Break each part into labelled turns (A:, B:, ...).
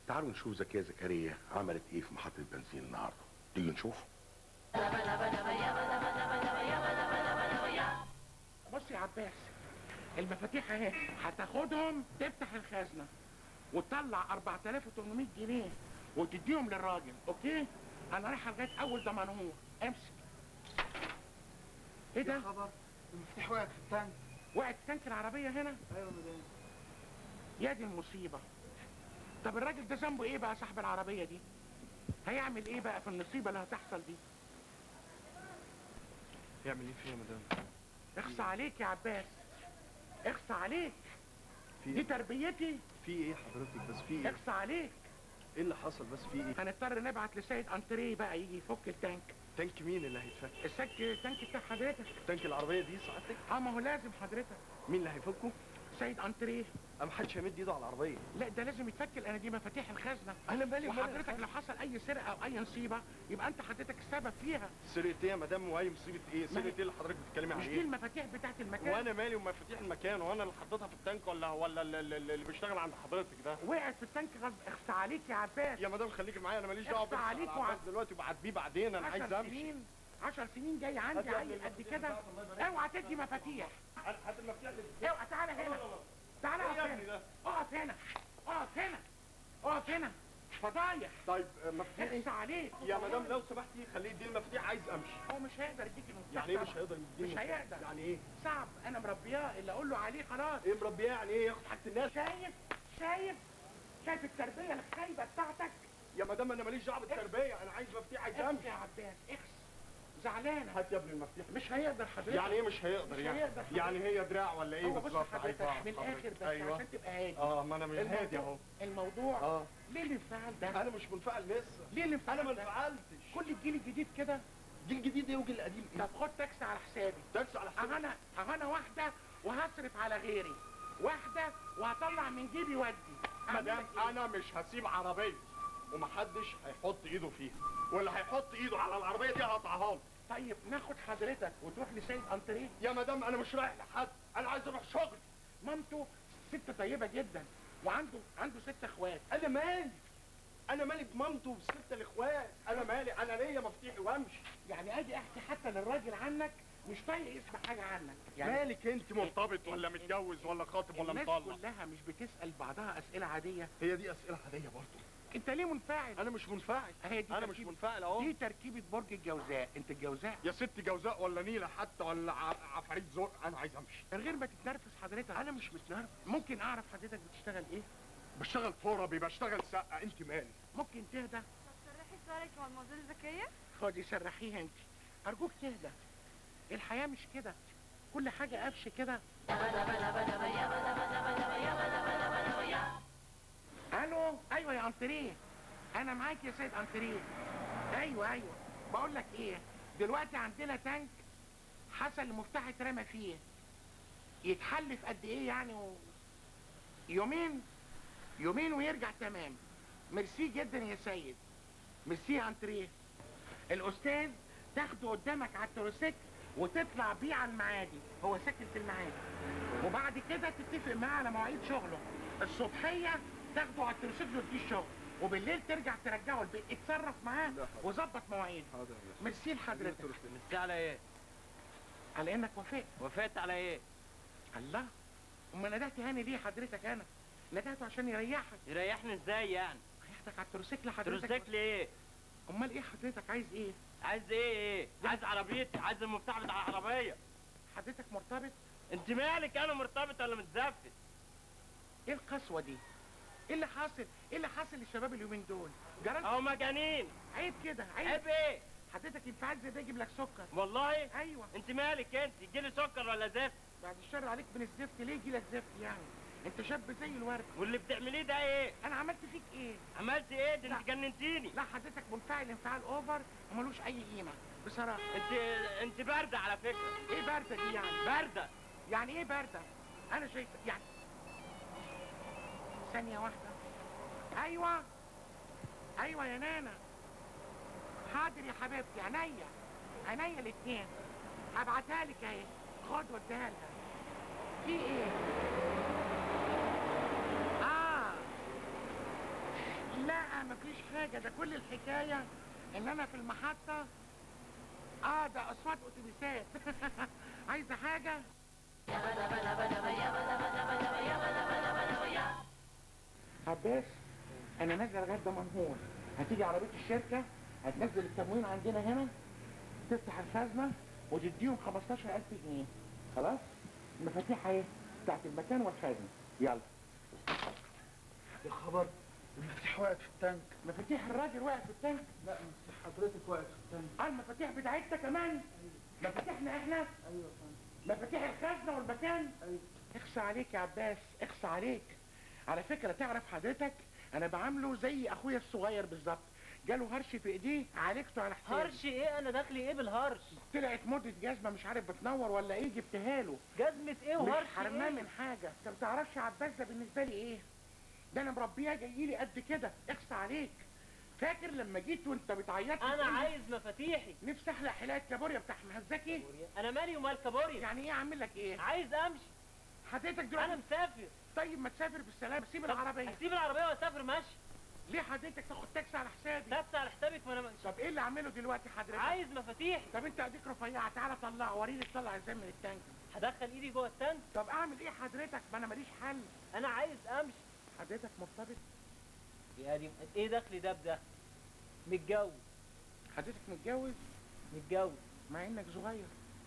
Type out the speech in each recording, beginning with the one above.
A: تعالوا نشوف زكيه زكريا عملت ايه في محطه بنزين النهارده تيجي نشوف
B: بص يا عباس المفاتيح اهي هتاخدهم تفتح الخزنه وتطلع 4800 جنيه وتديهم للراجل اوكي انا رايح لغايه اول دمنهور امسك ايه ده
C: خبر المفتاح واقف في التانك
B: وقعت في تانك العربيه هنا
C: ايوه مدام
B: يا دي المصيبه طب الراجل ده ذنبه ايه بقى صاحب العربيه دي هيعمل ايه بقى في المصيبه اللي هتحصل دي
C: يعمل ايه فيها يا مدام
B: اخصى عليك يا عباس اخصى عليك
C: في
B: دي تربيتي
C: في ايه حضرتك بس في ايه
B: اخصى عليك
C: ايه اللي حصل بس في ايه
B: هنضطر نبعت لسيد انتريه بقى يجي يفك التانك
C: تانك مين اللي هيتفك
B: السك التانك بتاع حضرتك
C: تانك العربيه دي سعادتك
B: اه ما هو لازم حضرتك
C: مين اللي هيفكه
B: سيد انتريه
C: اما حدش هيمد ايده على العربيه
B: لا ده لازم يتفك لان دي مفاتيح الخزنه
C: انا مالي ومال
B: وحضرتك
C: الخزنة؟
B: لو حصل اي سرقه او اي نصيبه يبقى انت حضرتك السبب فيها
C: سرقه ايه يا مدام واي مصيبه ايه
B: ما
C: سرقه
B: هي-
C: ايه اللي حضرتك بتتكلمي
B: مش دي
C: عليه
B: المفاتيح بتاعت المكان
C: وانا مالي ومفاتيح المكان وانا اللي حطيتها في التانك ولا ولا اللي, اللي اللي بيشتغل عند حضرتك ده
B: وقعت في التانك غصب اخصى عليك يا عباس
C: يا مدام خليكي معايا انا ماليش دعوه
B: اخفى
C: بس على
B: عليك
C: العباس
B: وعلى-
C: دلوقتي وبعد بيه بعدين انا عايز
B: عشر
C: امشي
B: سنين عشر سنين جاي عندي
C: هات يا
B: عيل
C: ابني
B: قد
C: المفاتيح
B: كده
C: بتاعته، الله يبارك
B: اوعى تدي مفاتيح
C: هات المفتاح اللي
B: اوعى تعالى هنا تعالى
C: ايه
B: اقف
C: يا
B: هنا
C: ابني ده
B: اقف هنا اقف هنا اقف هنا فضايح
C: طيب آه، مفتاح
B: اخصى عليك
C: يا مدام لو سمحتي خليه يديني المفاتيح عايز امشي
B: هو مش هيقدر يديك المفتاح
C: يعني ايه مش
B: طبعاً.
C: هيقدر يديني
B: مش
C: المفتاح؟
B: هيقدر.
C: يعني ايه
B: صعب انا مربياه اللي اقول له عليه خلاص
C: ايه مربيه يعني ايه ياخد حاجه الناس
B: شايف شايف شايف التربيه الخايبه بتاعتك
C: يا مدام انا ماليش دعوه بالتربيه انا عايز مفتاح عايز
B: اخس
C: امشي
B: يا عباس اخس زعلانه
C: هات يا ابني المفتاح
B: مش هيقدر حضرتك
C: يعني ايه مش هيقدر
B: مش
C: يعني
B: هيقدر حضرتك.
C: يعني هي دراع ولا ايه
B: هو بص
C: بالظبط
B: حضرتك
C: عايز
B: من
C: أعرف
B: الاخر بس
C: ايوه
B: عشان تبقى هادي
C: اه ما انا من
B: الموضوع-
C: هادي اهو
B: الموضوع
C: اه
B: ليه الانفعال ده
C: انا مش منفعل لسه
B: ليه الانفعال
C: انا ما
B: ده
C: انفعلتش
B: كل الجيل الجديد كده
C: جيل جديد ايه وجيل قديم ايه
B: طب خد تاكسي على حسابي
C: تاكسي على حساب
B: انا انا واحده وهصرف على غيري واحده وهطلع من جيبي ودي أعمل
C: مدام
B: لك إيه؟
C: انا مش هسيب عربيه ومحدش هيحط ايده فيها واللي هيحط ايده على العربيه دي هقطعها له
B: طيب ناخد حضرتك وتروح لسيد انتريه
C: يا مدام انا مش رايح لحد انا عايز اروح شغل
B: مامته ست طيبه جدا وعنده عنده ست اخوات
C: انا مالي انا مالي بمامته وبستة الاخوات انا مالي انا ليا مفتاحي وامشي
B: يعني اجي احكي حتى للراجل عنك مش طايق يسمع حاجه عنك يعني
C: مالك انت مرتبط ولا متجوز ولا خاطب ولا
B: الناس
C: مطلق
B: كلها مش بتسال بعضها اسئله عاديه
C: هي دي اسئله عاديه برضه
B: انت ليه منفعل
C: انا مش منفعل
B: اهي دي
C: انا مش
B: تركيبة-
C: منفعل اهو
B: دي تركيبه برج الجوزاء انت الجوزاء
C: يا ست جوزاء ولا نيله حتى ولا ع- عفاريت ذوق انا عايز امشي
B: من غير ما تتنرفز حضرتك
C: انا مش متنرفز
B: ممكن اعرف حضرتك بتشتغل ايه
C: بشتغل فوربي بشتغل سقه انت مالي
B: ممكن تهدى
D: صرحي سؤالك يا مدموزيل زكية
B: خدي سرحيها انت ارجوك تهدى الحياه مش كده كل حاجه قفش كده الو ايوه يا انتريه انا معاك يا سيد انتريه ايوه ايوه بقول لك ايه دلوقتي عندنا تانك حصل المفتاح اترمى فيه يتحل في قد ايه يعني و... يومين يومين ويرجع تمام ميرسي جدا يا سيد ميرسي يا انتريه الاستاذ تاخده قدامك على التروسيكل وتطلع بيه على المعادي هو ساكن في المعادي وبعد كده تتفق معاه على مواعيد شغله الصبحيه تاخده على التروسيكل وتديه الشغل وبالليل ترجع ترجعه البيت اتصرف معاه وظبط مواعيده
C: حاضر
B: ميرسي لحضرتك
E: مستي على ايه؟
B: على انك وافقت
E: وافقت على ايه؟
B: الله امال ندهت هاني ليه حضرتك انا ندهته عشان يريحك
E: يريحني ازاي يعني؟
B: ريحتك على التروسيكل حضرتك
E: تروسيكل ايه؟
B: امال ايه حضرتك عايز ايه
E: عايز ايه ايه؟ عايز عربيتي عايز المفتاح بتاع العربية
B: حضرتك مرتبط
E: انت مالك انا مرتبط ولا متزفت؟
B: ايه القسوه دي ايه اللي حاصل ايه اللي حاصل للشباب اليومين دول جرى
E: اهو مجانين
B: عيب كده عيب
E: عيب ايه؟
B: حضرتك انفعال زي ده يجيب لك سكر
E: والله
B: ايوه
E: انت مالك انت يجيلي سكر ولا زفت؟
B: بعد الشر عليك من الزفت ليه يجي لك زفت يعني انت شاب زي الورد
E: واللي بتعمليه ده ايه؟
B: انا عملت فيك ايه
E: عملت ايه؟ ده
B: لا.
E: انت جننتيني
B: لا حضرتك منفعل انفعال اوفر وملوش اي قيمه بصراحه
E: انت انت باردة على فكرة
B: ايه بارده دي يعني
E: باردة
B: يعني ايه بارده انا شايف يعني ثانيه واحده ايوه ايوه يا نانا حاضر يا حبيبتي عينيا عينيا الاتنين هبعتها لك اهي خد وديها لها في ايه اه لا مفيش حاجة ده كل الحكاية ان انا في المحطة اه ده اصوات اتوبيسات عايزة حاجة عباس انا نازل لغايه ده منهور هتيجي عربيه الشركه هتنزل التموين عندنا هنا تفتح الخزنه وتديهم 15000 جنيه خلاص المفاتيح اهي بتاعت المكان والخزنه يلا
C: يا خبر المفتاح وقعت في التانك
B: مفاتيح الراجل وقع في التانك
C: لا مفتاح حضرتك وقعت في التانك
B: اه المفاتيح بتاعتنا كمان مفاتيحنا احنا
C: ايوه يا فندم
B: مفاتيح الخزنه والمكان
C: ايوه
B: اخصى عليك يا عباس اخصى عليك على فكرة تعرف حضرتك انا بعامله زي اخويا الصغير بالظبط جاله هرش في ايديه عالجته على حسابي
E: هرش ايه انا داخلي ايه بالهرش
B: طلعت مدة جزمة مش عارف بتنور ولا ايه جبتها له
E: جزمة ايه
B: مش
E: وهرش
B: حرماه
E: ايه
B: من حاجة انت ما تعرفش عباس ده بالنسبة لي ايه ده انا مربيها جاي لي قد كده اخصى عليك فاكر لما جيت وانت بتعيط
E: انا
B: بتقول لي
E: عايز مفاتيحي
B: نفسي احلق حلاقة كابوريا بتاع مهزكي
E: انا مالي ومال كابوريا
B: يعني ايه اعمل لك ايه
E: عايز امشي
B: حضرتك
E: انا
B: دلوقتي
E: مسافر
B: طيب ما تسافر بالسلامة سيب
E: طب
B: العربية
E: اسيب العربية واسافر ماشي
B: ليه حضرتك تاخد تاكسي على حسابي
E: تاكسي على حسابك ما انا
B: طب ايه اللي اعمله دلوقتي حضرتك
E: عايز مفاتيح
B: طب انت اديك رفيعه تعالى طلع وريني تطلع ازاي من التانك
E: هدخل ايدي جوه التانك
B: طب اعمل ايه حضرتك ما انا ماليش حل
E: انا عايز امشي
B: حضرتك مرتبط
E: يا دي ايه دخلي ده بده متجوز
B: حضرتك متجوز
E: متجوز
B: مع انك صغير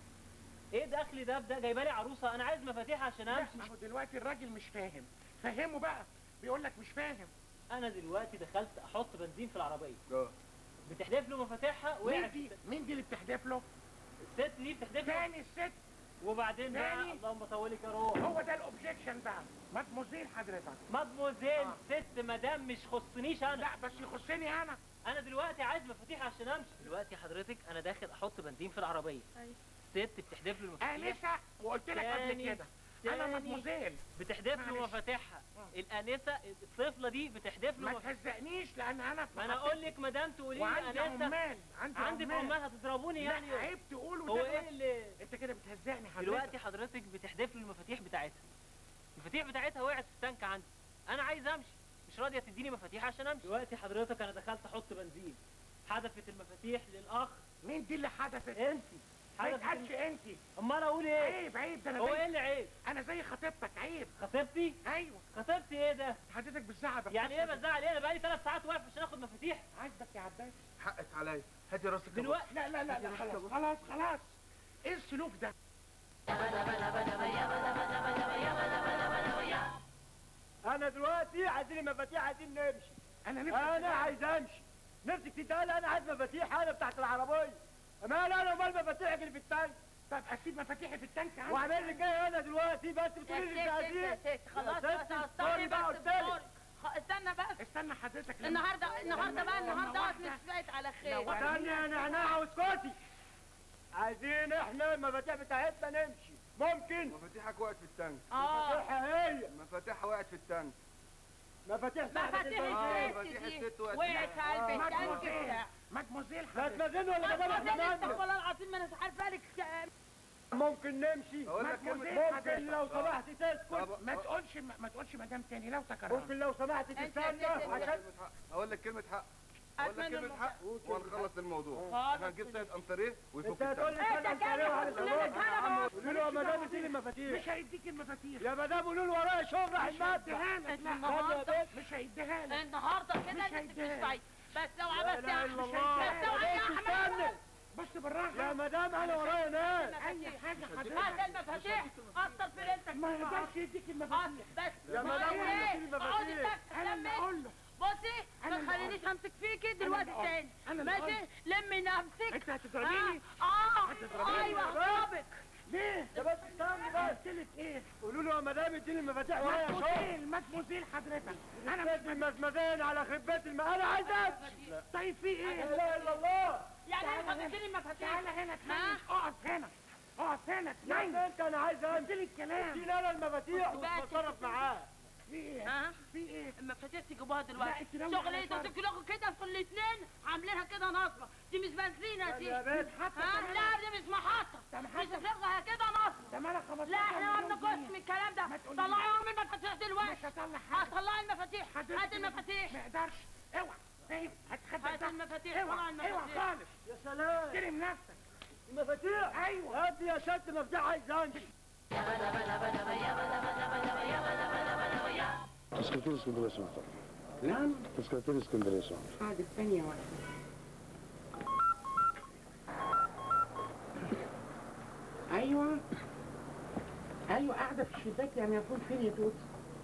E: ايه دخلي ده بده جايبه لي عروسه انا عايز مفاتيح عشان
B: لا
E: امشي
B: ما هو دلوقتي الراجل مش فاهم فهمه بقى بيقول لك مش فاهم
E: انا دلوقتي دخلت احط بنزين في العربيه
C: اه
E: بتحدف له مفاتيحها
B: مين
E: وقعت
B: دي مين دي اللي بتحدف له
E: الست دي بتحدف له
B: تاني الست
E: وبعدين بقى
B: تاني؟
E: اللهم طولك يا روح
B: هو ده الاوبجيكشن بقى مدموزيل حضرتك
E: مادموزيل
B: آه.
E: ست مدام مش خصنيش انا
B: لا بس يخصني انا
E: انا دلوقتي عايز مفاتيح عشان امشي دلوقتي حضرتك انا داخل احط بنزين في العربيه
D: أيوة.
E: ست بتحدف له المفاتيح
B: انسه وقلت لك قبل
E: تاني.
B: كده انا
E: تاني.
B: مدموزيل
E: بتحدف له
B: معلش.
E: مفاتيحها
B: آه.
E: الانسه الطفله دي بتحدف له
B: ما
E: مفاتيح
B: تهزقنيش لان انا في
E: ما انا
B: محطة-
E: اقول لك مدام تقولي لي
B: وعندي
E: انسه
B: عمال عندي
E: عندي في عمال هتضربوني
B: لا
E: يعني
B: عيب تقول
E: هو
B: وده
E: ايه اللي
B: انت كده بتهزقني حضرتك
E: دلوقتي حضرتك بتحدف له المفاتيح بتاعتها المفاتيح بتاعتها وقعت في التانك عندي انا عايز امشي مش راضيه تديني مفاتيح عشان امشي دلوقتي حضرتك انا دخلت احط بنزين حدفت المفاتيح للاخ
B: مين دي اللي حدثت
E: انت
B: ما
E: حدفت
B: يتقالش انت
E: امال اقول ايه
B: عيب عيب ده انا
E: هو ايه
B: زي
E: اللي عيب
B: انا زي خطيبتك عيب
E: خطيبتي
B: ايوه
E: خطيبتي ايه ده
B: حضرتك بتزعق بس
E: يعني ايه بزعل ايه انا بقالي ثلاث ساعات واقف عشان اخد مفاتيح
B: عاجبك يا عباس
C: حقك عليا هاتي راسك يا
E: دلوقتي
B: لا لا لا, لا خلاص خلاص خلاص ايه السلوك ده
F: انا دلوقتي عايزين مفاتيح عايزين نمشي
B: انا نفسي
F: انا عايز امشي نفسك تتقال انا عايز مفاتيح انا بتاعت العربيه مال انا ومال مفاتيحك اللي في التانك
B: طب اسيب مفاتيحي في التانك عندي
F: واعمل لك ايه انا دلوقتي بس بتقولي لي
G: يا
F: مش
G: ست
F: عايزين
G: يا ست خلاص
F: يا
G: بس
F: ست،
G: استني
F: سوري بقى
G: بس
F: قلت لك.
G: سوري. خ- استنى بس
B: استنى حضرتك لما-
G: النهارده النهارده بقى
B: لما
G: النهارده
B: واحدة-
G: مش فايت على خير
B: لو-
F: استني يا نعناع واسكتي عايزين احنا المفاتيح بتاعتنا نمشي ممكن
C: مفاتيحك وقعت في التانك
G: اه
F: مفاتيحها هي
C: مفاتيحها وقعت في التانك
F: مفاتيح صاحبة
G: مفاتيح
F: البنزين.
C: آه،
G: الست
C: مفاتيح
G: دي
C: الست وقعت.
G: وقعت في قلب التانك
B: مدموزيل
G: بتاع
B: مدموزيل
F: لا
B: حضرتك
F: تمازين ولا مدام احنا
G: استغفر
F: نعمل
G: الله العظيم ما انا مش عارفه لك
F: ممكن نمشي
C: اقول لك كلمه
B: مدموزيل
F: ممكن لو سمحتي تسكت
C: طب-
B: ما تقولش ما تقولش مدام تاني لو تكررت
F: ممكن لو سمحتي
G: أنت
F: تستنى
G: يا ست-
F: عشان
C: كلمة حق. اقول لك كلمه حق اقول لك
G: أتمنى
C: كلمه
G: الموضوع-
C: حق ونخلص الموضوع
G: خلاص.
C: احنا هنجيب سيد انطريه ويفك
F: انت هتقول لي
C: التانك
F: كلام
G: انت كده
F: سريع على
G: هتقول لك
F: الزبون.
G: كلام.
F: قولوا له يا مدام اديني المفاتيح
B: مش هيديك المفاتيح
F: يا مدام قولوا له ورايا شغل راح
B: مش
F: المادة
B: هيديها لك لا
G: النهارده
B: مش هيديها لك
G: النهارده كده
B: مش
G: انت مش
B: هيديها.
G: فايت بس لو
F: لا
G: عملت
F: اله الا
B: مش
F: الله
B: هيديها.
G: بس لو
F: يا
G: عملت
F: بنت استنى
B: بص
F: يا
B: بالراحه
F: مدام انا ورايا ناس
B: اي حاجه
G: هات
B: حضرتك
G: المفاتيح اثر في ليلتك
B: ما يقدرش يديك
G: آه،
B: المفاتيح
G: بس
F: يا
G: بقول
F: مدام
G: لك
F: قولي
G: ايه
F: اديني
G: اقعدي
F: المفاتيح.
G: تك
B: انا اللي
G: لمي
B: اقول له
G: بصي
B: أنا
G: ما
B: اللي
G: تخلينيش امسك فيكي
B: اللي
G: دلوقتي
B: أقول.
G: تاني
B: أنا اللي
G: ماشي
B: أقول.
G: لمي نفسك
B: انت هتضربيني
G: اه اه
B: هتضربيني.
G: ايوه هضربك
B: ليه
F: يا بس استني بس
B: قلت لك ايه
F: قولوا له يا مدام اديني المفاتيح ورايا شغل
B: مدموزيل مدموزيل حضرتك انا مش
F: بدي المزمزين على خرب بيت الم... انا عايز امشي
B: طيب في
F: لا
B: ايه
F: اله الا الله
G: يعني
B: تعالى
G: انت
B: هنا.
G: هتديني المفاتيح
B: تعالى هنا
G: ها؟
B: تنيم اقف هنا اقف هنا
F: يا
B: تنيم
F: انت انا عايز
B: قلت
F: امشي
B: لي الكلام
F: اديني انا المفاتيح
G: بقى
F: وتصرف معاه
B: في ايه
G: ها
B: في ايه
G: المفاتيح تجيبوها
B: لا،
G: دلوقتي
B: انت ناوي
G: شغل
B: على
G: ايه
B: فرق.
G: تاكلوا كده في الاثنين عاملينها كده نصبه دي مش بنزينه دي
F: يا بنت
B: حتى
G: ها
B: كمان
G: لا دي مش محطه
B: طب
G: مش
B: حتى
G: هتلغى كده نصبه
B: ده مالك 15
G: لا احنا ما
B: مليون
G: بناخدش
B: جنيه.
G: من الكلام ده
B: ما تقوليش.
G: طلعوا من المفاتيح دلوقتي
B: مش هطلع حاجه
G: هطلع المفاتيح
B: حضرتك
G: هات المفاتيح
B: ما يقدرش ايوه هتخبى
G: هات المفاتيح
B: اوعى
G: طلع
B: اوعى
G: المفاتيح
B: خالص
F: يا سلام
B: احترم نفسك
F: المفاتيح
B: ايوه
F: هات لي يا ست مفتاح عايز امشي
H: تذكرتين اسكندريه سمعت
B: نعم
H: تذكرتين اسكندريه سمعت
B: حاضر ثانية واحدة أيوة أيوة قاعدة في الشباك يعني هكون فين يا توت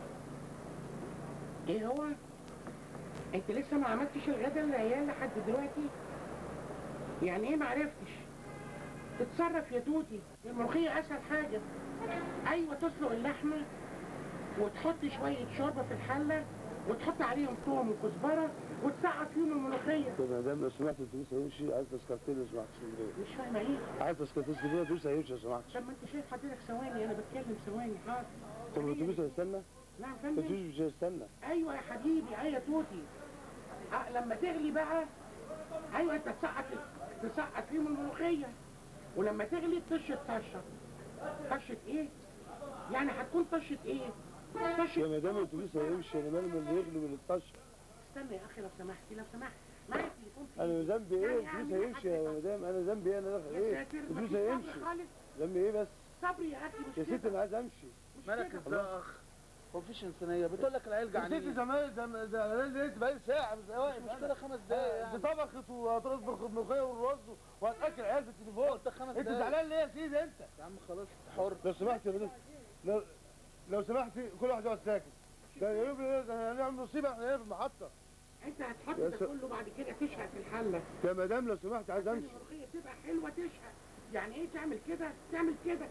B: إيه هو؟ أنت لسه ما عملتش الغدا للعيال لحد دلوقتي؟ يعني إيه معرفتش؟ تتصرف يا توتي الملوخية أسهل حاجة أيوة تسلق اللحمة وتحط شوية شوربة في الحلة وتحط عليهم ثوم وكزبرة وتسقط فيهم الملوخية
H: طب يا مدام لو سمحت الاتوبيس هيمشي عايز تذكرتين لو سمحت اسكندريه
B: مش فاهمة إيه؟
H: عايز تذكرتين اسكندريه الاتوبيس هيمشي لو سمحت
B: طب ما انت شايف حضرتك ثواني انا بتكلم ثواني حاضر
H: طب الاتوبيس هيستنى
B: نعم يا فندم
H: الاتوبيس مش هيستنى
B: ايوه يا حبيبي ايوه يا توتي أه لما تغلي بقى ايوه انت تسقط تسقط فيهم الملوخيه ولما تغلي تطش طشه طشه ايه؟ يعني هتكون طشه ايه؟
H: يا
B: طشه
H: مدام الاتوبيس هيمشي انا مالي من اللي يغلي من الطش
B: استنى يا اخي لو سمحتي لو سمحت معايا التليفون في
H: انا
B: إيدي.
H: ذنبي ايه
B: يعني
H: الاتوبيس
B: أعمل إيه
H: هيمشي يا
B: حضرتك؟
H: مدام انا ذنبي ايه انا داخل
B: يا
H: ايه
B: ساتر
H: الاتوبيس
B: مفيش صبر
H: هيمشي
B: خالص
H: ذنبي ايه بس
B: صبر يا اخي مش
H: يا ست
B: كده
H: انا عايز امشي
B: مش
F: مالك
B: كده.
F: ازاي يا اخ هو مفيش انسانيه بتقول لك العيال
H: يا
F: جعانين
H: ست زمان ده ده انا لقيت بقالي ساعه مش واقف
F: مش كده خمس دقايق يعني.
H: دي طبخت وهتطبخ الملوخيه والرز وهتاكل عيال في التليفون
F: قلت خمس
H: انت
F: دقايق.
H: زعلان ليه يا سيدي انت
F: يا عم خلاص حر
H: لو سمحت يا مدام لو لو سمحتي كل واحد يقعد ساكت ده يقول لي ده هنعمل مصيبه احنا هنا في المحطه
B: انت هتحط
H: يا
B: ده
H: س-
B: كله بعد كده تشهق في الحله
H: يا مدام لو سمحت عايز امشي
B: الملوخية تبقى حلوة تشهق يعني ايه تعمل كده تعمل كده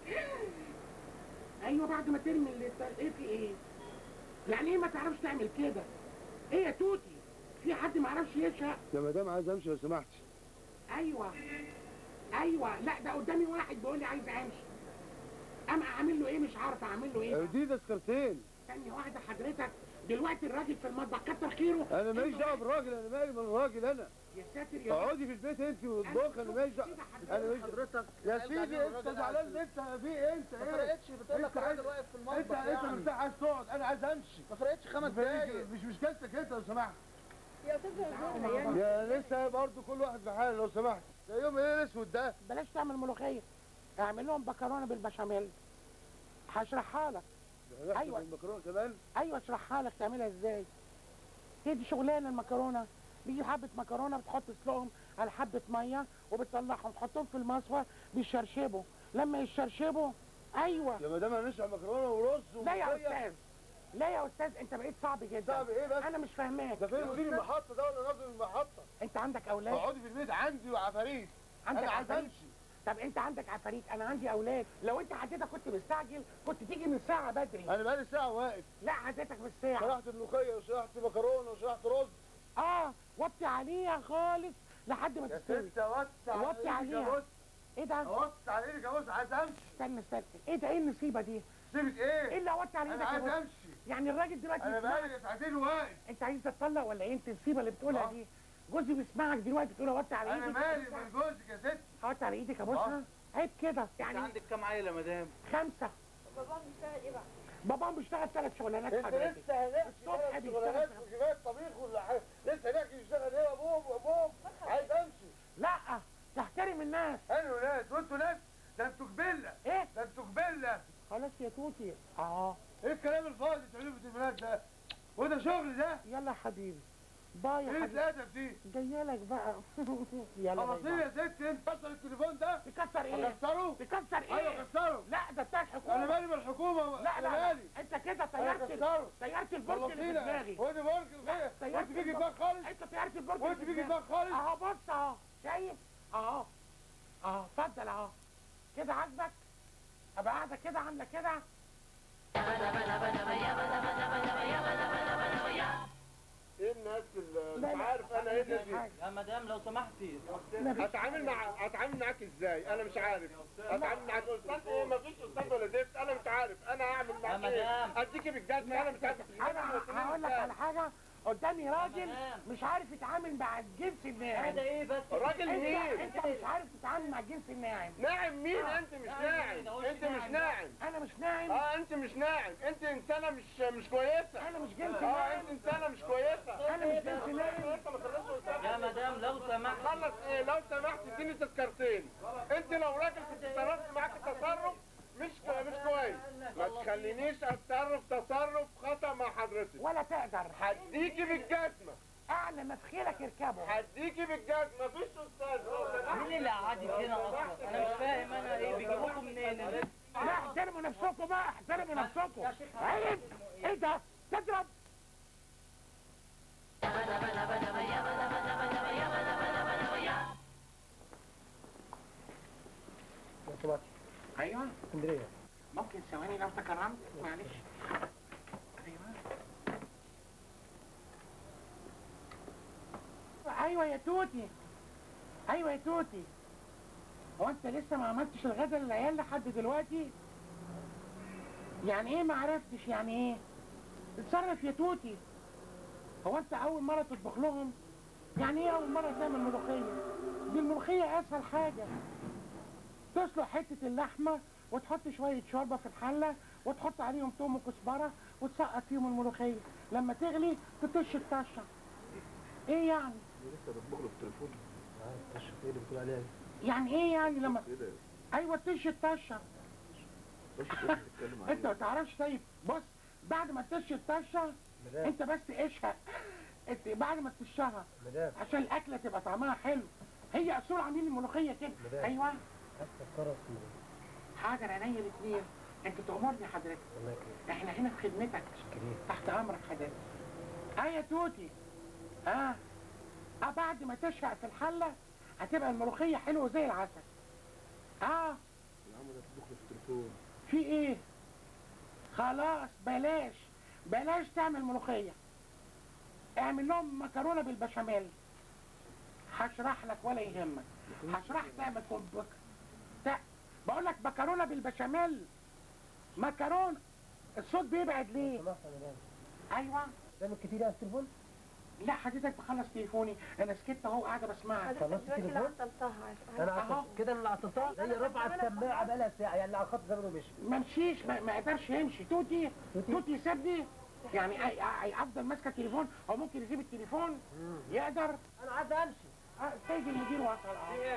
B: ايوه بعد ما ترمي اللي ايه في ايه يعني ايه ما تعرفش تعمل كده ايه يا توتي في حد ما يعرفش يشهق
H: يا مدام عايز امشي لو سمحتي
B: ايوه ايوه لا ده قدامي واحد بيقول لي عايز امشي اما اعمل له ايه مش عارف اعمل له ايه
H: دي تذكرتين
B: ثانيه واحده حضرتك دلوقتي الراجل في المطبخ كتر خيره
H: انا ماليش
B: إنه-
H: دعوه بالراجل انا مالي من الراجل انا
B: يا ساتر يا رب.
H: اقعدي في البيت انت واطبخي انا ماليش دعوه انا ماليش
F: حضرتك
H: يا
F: العيال جعانين
H: سيدي انت
F: والراجل
H: زعلان
F: قاعد
H: انت في ايه انت
F: ما
H: ايه
F: فرقتش بتقول لك
H: انت
F: الراجل
H: عايز-
F: واقف في
H: انت
F: المطبخ
H: انت
F: يعني
H: مرتاح عايز تقعد انا عايز امشي
F: ما فرقتش خمس دقايق
H: مش مشكلتك انت لو سمحت
D: يا استاذ زهير
H: يا لسه برضه كل واحد في حاله لو سمحت ده يوم ايه الاسود ده
B: بلاش تعمل ملوخيه اعمل لهم مكرونه بالبشاميل هشرحها لك
H: أيوة.
B: أيوة.
H: المكرونه كمان
B: ايوه اشرحها لك تعملها ازاي هي دي شغلانه المكرونه بيجي حبه مكرونه بتحط تسلقهم على حبه ميه وبتطلعهم تحطهم في المصفى بيشرشبوا لما يشرشبوا ايوه
H: يا مدام هنشرب مكرونه ورز
B: لا يا
H: وملوخية.
B: استاذ لا يا استاذ انت بقيت صعب جدا
H: صعب ايه بس
B: انا مش فاهماك
H: ده فين مدير المحطه ده ولا ناظر المحطه
B: انت عندك اولاد
H: اقعدي في البيت عندي وعفاريت
B: عندك
H: انا عايز
B: عفاريت
H: امشي
B: طب انت عندك عفاريت انا عندي اولاد لو انت حضرتك كنت مستعجل كنت تيجي من ساعه بدري
H: انا بقالي ساعه واقف
B: لا حضرتك بالساعه
H: شرحت ملوخيه وشرحت مكرونه وشرحت رز
B: اه وطي عليها خالص لحد ما
H: يا
B: تستوي
H: ست وسع
B: وطي عليها. ايه ده
H: وسع على ايدك يا بص عايز امشي
B: استنى استنى ايه ده ايه النصيبه دي
H: سيبك
B: ايه
H: ايه
B: اللي اوطي على
H: انا
B: ايدك
H: عايز
B: يا بص؟
H: امشي
B: يعني الراجل دلوقتي
H: انا
B: بيسمعك
H: بقالي ساعتين واقف
B: انت عايز تتطلق ولا ايه انت النصيبه اللي بتقولها
H: آه.
B: دي جوزي بيسمعك دلوقتي تقول اوطي على
H: انا
B: ايدك
H: مالي من جوزك يا ست
B: اوطي على ايدك يا بصها عيب كده
F: انت
B: يعني
F: عندك كام عيله يا مدام
B: خمسه
D: بابا بيشتغل ايه بقى؟
B: بابا بيشتغل ثلاث شغلانات
H: انت
B: حضرتك
H: لسه هناك
B: الصبح بيشتغل
H: شغلانات وكفايه طبيخ ولا حاجه لسه هناك يشتغل ايه وابوه وابوه عايز امشي
B: لا تحترم الناس
H: انا ناس وانتوا ناس ده انتوا جبله
B: ايه
H: ده انتوا جبله
B: خلاص يا توتي اه
H: ايه الكلام الفاضي اللي بتعملوه في التليفونات ده وده شغل ده
B: يلا يا حبيبي باي يا
H: ايه
B: حبيبي
H: الادب دي
B: جايه لك بقى يلا باي
H: خلاص
B: باي.
H: يا ست انت كسر التليفون ده
B: تكسر ايه
H: اكسره
B: تكسر ايه
H: ايوه كسره
B: لا ده بتاع الحكومه
H: انا مالي من الحكومه
B: لا
H: انا
B: لا, لا.
H: مالي
B: انت كده
H: انا
B: طيرت
H: كسره
B: طيرت البرج اللي في دماغي
H: ودي برج الخير
B: طيرت
H: وانت بيجي
B: البرج.
H: دماغ خالص
B: انت طيرت البرج
H: وانت
B: اللي في
H: بيجي
B: دماغي.
H: دماغ خالص
B: اهو بص اهو شايف اهو اهو اتفضل اهو كده عاجبك ابقى قاعده كده عامله كده
C: ايه الناس اللي
B: لا،
C: مش
B: لا،
C: عارف انا ايه
B: مفيش
C: دي
B: حاجة.
E: يا مدام لو سمحتي
B: مفيش
C: هتعامل مع هتعامل معاك ازاي انا مش عارف هتعامل معاك استاذ ايه مفيش استاذ ولا زفت انا مش عارف انا هعمل معاك
E: يا
C: ايه
E: مدام.
C: اديكي بالجزمه انا مش عارف
B: انا هقول لك على حاجه قدامي راجل
E: مدام.
B: مش عارف يتعامل مع الجنس الناعم
E: هذا ايه بس
C: الراجل
B: انت
C: مين
B: انت مش عارف تتعامل مع الجنس الناعم
C: ناعم مين انت مش ناعم انت مش ناعم
B: انا مش ناعم
C: اه انت مش ناعم انت انسانه مش مش كويسه
B: انا مش جنس
C: اه
B: ناعم
C: انت انسانه مش كويسه
B: انا مش جنس ناعم
C: انت ما تخلصش سمحت خلص ايه لو سمحت اديني تذكرتين انت لو راجل كنت تصرفت معاك التصرف مش مش كويس ما تخلينيش اتصرف تصرف خطا مع حضرتك
B: ولا تقدر
C: هديكي بالجزمه
B: اعلى ما في خيرك اركبه
C: هديكي بالجزمه مفيش استاذ لو سمحت
E: مين اللي قعدك هنا اصلا انا مش فاهم انا ايه بيجيبوكم منين
B: لا احترموا نفسكم بقى احترموا نفسكم عيب ايه ده تضرب
H: لو سمحت
B: ايوه
H: اسكندريه
B: ممكن ثواني لو تكرمت معلش ايوه ايوه يا توتي ايوه يا توتي هو انت لسه ما عملتش الغدا للعيال لحد دلوقتي يعني ايه ما عرفتش يعني ايه اتصرف يا توتي هو انت اول مره تطبخ لهم يعني ايه اول مره تعمل ملوخيه دي الملوخيه اسهل حاجه تسلق حته اللحمه وتحط شويه شوربه في الحله وتحط عليهم توم وكزبره وتسقط فيهم الملوخيه لما تغلي تطش الطشه ايه يعني
H: لسه بطبخ له في التليفون اه الطشه ايه اللي بتقول عليها دي؟
B: يعني ايه يعني لما
H: ايه ده
B: ايوه تطش الطشه
H: بس كنت بتتكلم عليه
B: انت ما تعرفش طيب بص بعد ما تطش الطشه
H: مدام
B: انت بس اشهق انت بعد ما تطشها
H: مدام
B: عشان الاكله تبقى طعمها حلو هي اصول عاملين الملوخيه كده
H: مدام.
B: ايوه
H: حتى الكرة اسمه
B: حاضر عينيا الاثنين انت تأمرني حضرتك
H: الله يكرمك
B: احنا هنا في خدمتك
H: كريم
B: تحت امرك حضرتك اه يا توتي اه اه بعد ما تشرق في الحله هتبقى الملوخيه حلوه زي العسل اه
H: يا عم ده بتطبخ له في التليفون
B: في ايه خلاص بلاش بلاش تعمل ملوخيه اعمل لهم مكرونه بالبشاميل هشرح لك ولا يهمك هشرح تعمل كومبك تا- بقول لك مكرونه بالبشاميل مكرونه الصوت بيبعد ليه
H: سمحت يا مدام
B: ايوه
H: قدامك كتير على التليفون
B: لا حضرتك بخلص تليفوني انا سكت اهو قاعده بسمعك
H: خلصت
D: دلوقتي اللي
H: التليفون
D: عطلتها
H: انا
B: أهو.
H: عطلت كده انا اللي عطلتها هي رفعت السماعه بقالها ساعه يعني اللي على الخط زمانه مشي
B: ما مشيش ما, ما قدرش يمشي توتي
H: توتي؟
B: توتي سابني يعني أي- أي- افضل ماسكه التليفون او ممكن يسيب التليفون يقدر
H: انا عايز امشي
B: آه، السيد المدير وصل اه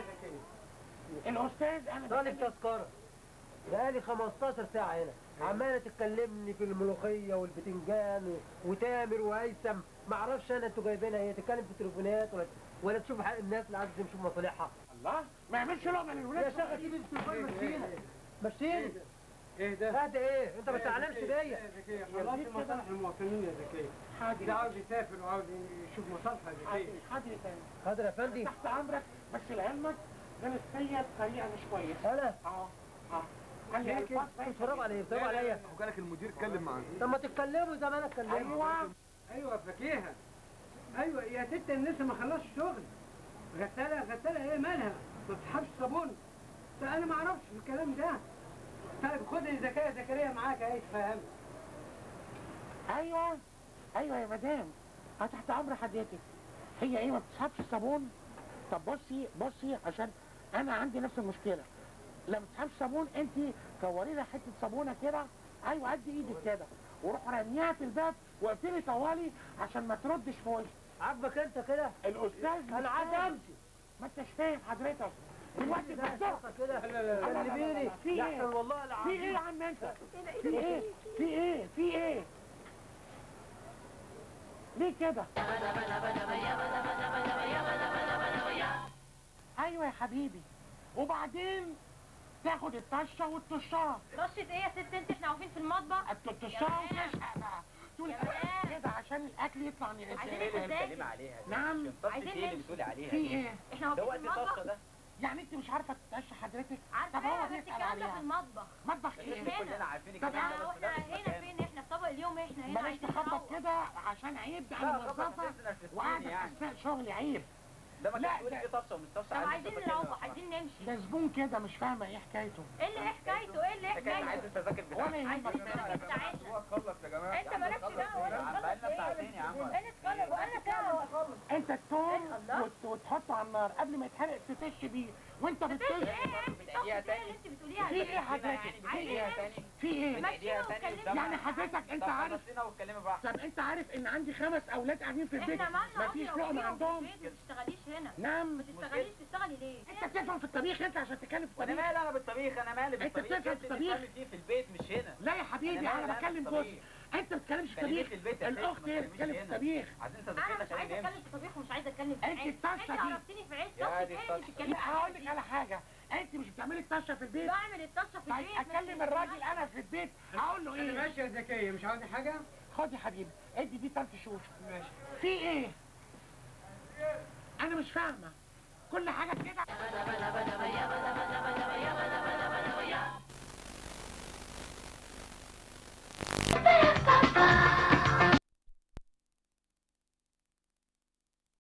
B: الاستاذ انا
H: طالب
B: بكلم-
H: تذكره بقالي 15 ساعه هنا عماله تتكلمني في الملوخيه والبتنجان و- وتامر وهيثم ما اعرفش انا انتوا جايبينها ايه تتكلم في التليفونات ولا ولا تشوف حق الناس اللي عايزه تمشي مصالحها
B: الله ما يعملش لقمه
H: يا
B: للولاد
H: شيخ سيب التليفون مشينا مشيني ايه ده؟ هذا ايه؟ انت ما تعلمش بيا
F: خلاص مصالح المواطنين يا زكية ده
B: حاضر
F: عاوز يسافر وعاوز يشوف مصالحه يا
B: حاضر
F: زكية
B: حاضر يا فندم
H: حاضر يا فندم
B: تحت امرك بس لعلمك غلط فيا بطريقه مش كويسه
H: انا
B: اه اه قال لي
H: لكن
B: الفصل
H: بتتفرجوا عليا بتتفرجوا عليا
C: وجالك المدير اتكلم معاك
H: طب ما تتكلموا زي ما انا اتكلمت
B: ايوه
F: ايوه فاكيها ايوه يا ست أنا لسه ما خلصش شغل غسالة غسالة ايه مالها ما بتسحبش صابون ده انا ما اعرفش الكلام ده طيب خد الزكاة زكريا معاك اهي تفهم
B: ايوه ايوه يا مدام اه تحت امر حضرتك هي ايه ما بتسحبش صابون طب بصي بصي عشان انا عندي نفس المشكله لما تسحبش صابون انت كوري لها حته صابونه كده ايوه قد ايدك كده وروح رميها في الباب واقفلي طوالي عشان ما تردش في وشي
H: عاجبك انت كده
B: الاستاذ
H: انا عايز امشي
B: ما انتش فاهم حضرتك دلوقتي بالظبط
H: كده كلميني
B: في ايه؟
H: يحسن والله
B: في ايه
H: العظيم
B: يا عم انت في ايه في ايه في ايه ليه كده ايوه يا حبيبي وبعدين تاخد الطشه والطشاه
G: رشة ايه يا ست انت احنا واقفين في المطبخ
B: الطشاه وتشقى بقى تقول
G: يا بنات.
B: كده عشان الاكل يطلع من
G: عايزين
B: الإنسان.
G: نذاكر
E: عليها
B: نعم
G: عايزين
E: ايه اللي
G: نمشي
E: بتقولي عليها
B: في
E: دي؟
B: ايه
G: احنا
E: ده
G: واقفين
E: وقت
G: في
E: الطشه
G: المطبخ
E: ده
B: يعني انت مش عارفه تتعشى حضرتك طب هو
G: عارفة بس
B: بيسال
G: الكلام ده في
B: عليها
G: المطبخ
B: مطبخ ايه
G: هنا.
E: كلنا عارفين
B: طب
E: الكلام ده
G: اه
E: بس
G: واحنا
E: ده مش
G: هنا
E: مكان.
G: فين احنا في طبق اليوم احنا هنا
B: بلاش
G: عايزين
B: تخبط
G: نروح
B: كده عشان عيب
E: لا،
B: انا
E: خبط
B: موظفه
E: هتنزل هتفتيني
B: وقاعده
E: يعني.
B: اثناء شغلي عيب
E: ده ما
B: لا،
E: كانش
B: ده-
E: فيه طشه ومش طشه
G: طب
E: عايز
G: عايزين
E: تبقى كده.
G: نروح عايزين نمشي
B: ده زبون كده مش فاهمه ايه حكايته
G: ايه اللي حكايته ايه اللي
E: حكايه عايز
G: حكايته
E: التذاكر
B: ولا
E: بتاعتك
B: يهمك
G: عايزين التذاكر بتاعتنا
C: خلص يا جماعه
G: انت مالكش دعوه ولا
E: عم
G: تخلص
E: بقالنا
G: ايه
E: ساعتين يا عم
G: ايه نتخلص وانا دعوه
B: انت التوم
D: الله.
B: وت- وتحطه على النار قبل ما يتحرق تتش بيه وانت
D: بتقولي
B: بتطش
D: ايه الطبخ ايه اللي انت بتقوليها
B: في
D: دي؟
B: ايه حضرتك في ايه في ايه
D: ماشي واتكلمي
B: يعني حضرتك انت عارف طب انت عارف ان عندي خمس اولاد قاعدين في البيت
D: احنا مالنا
B: مفيش
D: أمي
B: لقمه
D: وأبويا
B: عندهم
D: وفي البيت، ما تشتغليش هنا
B: نعم
D: ما تشتغليش تشتغلي ليه
B: انت بتفهم في الطبيخ انت عشان تتكلم في
I: وانا
B: الطبيخ
I: مالي انا بالطبيخ انا مالي
B: انت
I: بالطبيخ
B: بتفهم
I: انت
B: في الطبيخ؟
I: بتتكلم فيه في البيت مش هنا
B: لا يا حبيبي
I: أنا مالي
B: انا
I: أنا
B: بتكلم
I: في
B: جوز
I: الطبيخ.
B: انت ما بتتكلمش في
I: كلمني
B: الطبيخ
I: في البيت يا ست،
B: الاخت
I: ما
B: هي اللي
I: تكلمنيش
B: بتتكلم في
I: هنا.
B: الطبيخ
I: عايزين
D: انا
I: صديقتك
D: مش عايزه
I: عشان
D: اتكلم في طبيخ ومش عايزه اتكلم في
B: انت
D: عيش
B: الطشه
D: انت
B: دي.
D: عرفتني في عيش
I: يا
D: طبخة
I: دي
D: ايه
I: الطشة.
D: اللي بتتكلمي
B: لا هقول
D: عنها
B: لك على حاجه انت مش بتعملي الطشه في البيت
D: بعمل الطشه في
B: طيب
D: البيت
B: اكلم الراجل انا في البيت هقول له
F: انا
B: ايه
F: ماشي يا زكيه مش عاوز حاجه
B: خد يا حبيبي ادي دي تلت شوف
F: ماشي
B: في ايه انا مش فاهمه كل حاجه كده